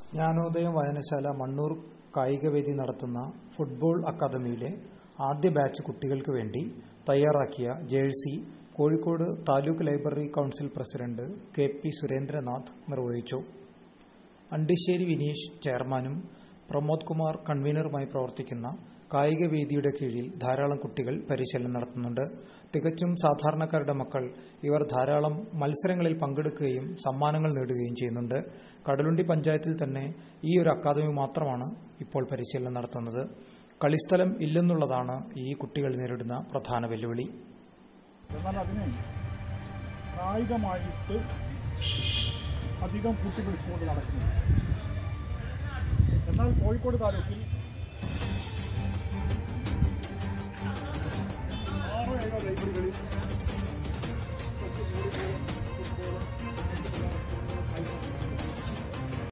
ജ്ഞാനോദയം വായനശാല മണ്ണൂർ കായികവേദി നടത്തുന്ന ഫുട്ബോൾ അക്കാദമിയിലെ ആദ്യ ബാച്ച് കുട്ടികൾക്ക് വേണ്ടി തയ്യാറാക്കിയ jersey Kozhikode taluk library council president K P Surendranath നിർവഹിച്ചു അണ്ടിശ്ശേരി വിനീഷ് ചെയർമാനും പ്രമോദ് കുമാർ കൺവീനറുമായി പ്രവർത്തിക്കുന്ന കായികവേദിയുടെ കീഴിൽ ധാരാളം കുട്ടികൾ പരിശീലനം നടത്തുന്നുണ്ട് തികച്ചും സാധാരണക്കാരുടെ മക്കൾ ഇവർ ധാരാളം മത്സരങ്ങളിൽ പങ്കെടുക്കുകയും സമ്മാനങ്ങൾ നേടുകയും ചെയ്യുന്നുണ്ട് കടലുണ്ടി പഞ്ചായത്തിൽ തന്നെ ഈ ഒരു അക്കാദമി മാത്രമാണ് ഇപ്പോൾ പരിശീലനം നടത്തുന്നത് കളിസ്ഥലം ഇല്ലെന്നുള്ളതാണ് ഈ കുട്ടികൾ നേരിടുന്ന പ്രധാന വെല്ലുവിളി എന്നാൽ അതിനെ കായികമായിട്ട് അധികം കൂട്ടിപ്പിടിച്ചുകൊണ്ട് നടക്കുന്നു എന്നാൽ കോഴിക്കോട് താലൂക്കിൽ ആറോ ഏഴോ ലൈബ്രറികളിൽ